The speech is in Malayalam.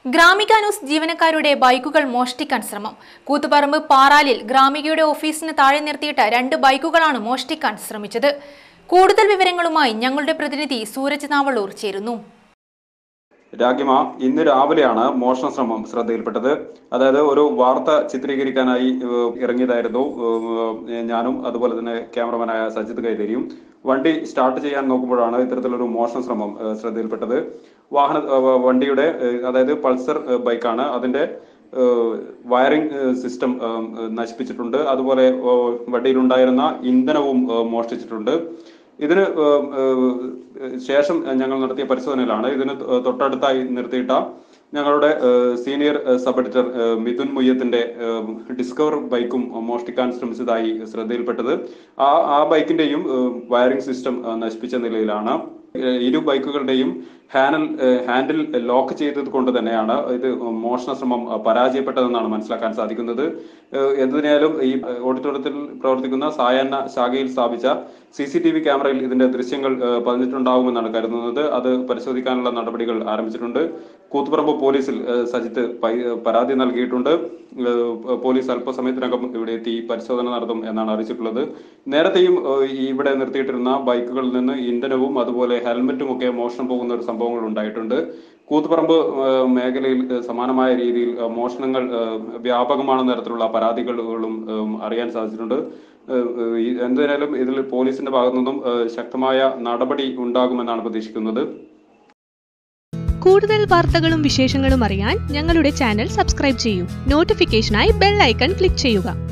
ഗ്രാമിക ന്യൂസ് ജീവനക്കാരുടെ ബൈക്കുകൾ മോഷ്ടിക്കാൻ ശ്രമം കൂത്തുപറമ്പ് പാറാലിൽ ഗ്രാമികയുടെ ഓഫീസിന് താഴെ നിർത്തിയിട്ട് രണ്ട് ബൈക്കുകളാണ് മോഷ്ടിക്കാൻ ശ്രമിച്ചത് കൂടുതൽ വിവരങ്ങളുമായി ഞങ്ങളുടെ പ്രതിനിധി സൂരജ് നാവളൂർ ചേരുന്നു രാഗ്യമ ഇന്ന് രാവിലെയാണ് മോഷണ ശ്രമം ശ്രദ്ധയിൽപ്പെട്ടത് അതായത് ഒരു വാർത്ത ചിത്രീകരിക്കാനായി ഏഹ്, ഇറങ്ങിയതായിരുന്നു ഏഹ്, ഞാനും അതുപോലെ തന്നെ ക്യാമറമാനായ സജിത് കൈതരിയും വണ്ടി സ്റ്റാർട്ട് ചെയ്യാൻ നോക്കുമ്പോഴാണ് ഇത്തരത്തിലൊരു മോഷണ ശ്രമം ഏഹ്, ശ്രദ്ധയിൽപ്പെട്ടത് വാഹന ഏഹ്, വണ്ടിയുടെ ഏഹ്, അതായത് പൾസർ ഏഹ്, ബൈക്കാണ് അതിന്റെ ഏഹ്, വയറിംഗ് ഏഹ്, സിസ്റ്റം ഏഹ്, നശിപ്പിച്ചിട്ടുണ്ട് അതുപോലെ ഏഹ്, വണ്ടിയിലുണ്ടായിരുന്ന ഇന്ധനവും ഏഹ്, മോഷ്ടിച്ചിട്ടുണ്ട് ഇതിന് ഏഹ്, ഏഹ്, ശേഷം ഞങ്ങൾ നടത്തിയ പരിശോധനയിലാണ് ഇതിന് തൊ- തൊട്ടടുത്തായി നിർത്തിയിട്ട ഞങ്ങളുടെ ഏഹ്, സീനിയർ ഏഹ്, സബ് എഡിറ്റർ ഏഹ്, മിഥുൻ മുയ്യത്തിന്റെ ഏഹ്, ഡിസ്കവർ ബൈക്കും മോഷ്ടിക്കാൻ ശ്രമിച്ചതായി ശ്രദ്ധയിൽപ്പെട്ടത് ആ ആ ബൈക്കിന്റെയും ഏഹ്, വയറിംഗ് സിസ്റ്റം ഏഹ്, നശിപ്പിച്ച നിലയിലാണ് ഏഹ്, ഇരു ബൈക്കുകളുടെയും ഹാൻഡിൽ ഏഹ്, ഹാൻഡിൽ ലോക്ക് ചെയ്തത് കൊണ്ട് തന്നെയാണ് ഇത് മോഷണ ശ്രമം ഏഹ്, പരാജയപ്പെട്ടതെന്നാണ് മനസ്സിലാക്കാൻ സാധിക്കുന്നത് ഏഹ്, എന്തിനായാലും ഈ ഏഹ്, ഓഡിറ്റോറിയത്തിൽ പ്രവർത്തിക്കുന്ന സായാഹ്ന ശാഖയിൽ സ്ഥാപിച്ച സി സി ടി വി ക്യാമറയിൽ ഇതിന്റെ ദൃശ്യങ്ങൾ ഏഹ്, പതിഞ്ഞിട്ടുണ്ടാവുമെന്നാണ് കരുതുന്നത് അത് പരിശോധിക്കാനുള്ള നടപടികൾ ആരംഭിച്ചിട്ടുണ്ട് കൂത്തുപറമ്പ് പോലീസിൽ ഏഹ്, സജിത്ത് പൈ- പരാതി നൽകിയിട്ടുണ്ട് ഏഹ്, പോലീസ് അല്പസമയത്തിനകം ഇവിടെ എത്തി പരിശോധന നടത്തും എന്നാണ് അറിയിച്ചിട്ടുള്ളത് നേരത്തെയും ഏഹ്, ഈ ഇവിടെ നിർത്തിയിട്ടിരുന്ന ബൈക്കുകളിൽ നിന്ന് ഇന്ധനവും അതുപോലെ ഹെൽമറ്റും ഒക്കെ മോഷണം പോകുന്ന ഒരു സംഭവങ്ങൾ ഉണ്ടായിട്ടുണ്ട് കൂത്തുപറമ്പ് ഏഹ്, മേഖലയിൽ ഏഹ്, സമാനമായ രീതിയിൽ ഏഹ്, മോഷണങ്ങൾ ഏഹ്, വ്യാപകമാണെന്ന തരത്തിലുള്ള പരാതികളും ഏഹ്, അറിയാൻ സാധിച്ചിട്ടുണ്ട് ഏഹ്, ഏഹ്, ഈ- എന്തായാലും ഇതിൽ പോലീസിന്റെ ഭാഗത്തു നിന്നും ഏഹ്, ശക്തമായ നടപടി ഉണ്ടാകുമെന്നാണ് പ്രതീക്ഷിക്കുന്നത് കൂടുതൽ വാർത്തകളും വിശേഷങ്ങളും അറിയാൻ ഞങ്ങളുടെ ചാനൽ സബ്സ്ക്രൈബ് ചെയ്യൂ നോട്ടിഫിക്കേഷനായി ബെൽ ഐക്കൺ ക്ലിക്ക് ചെയ്യുക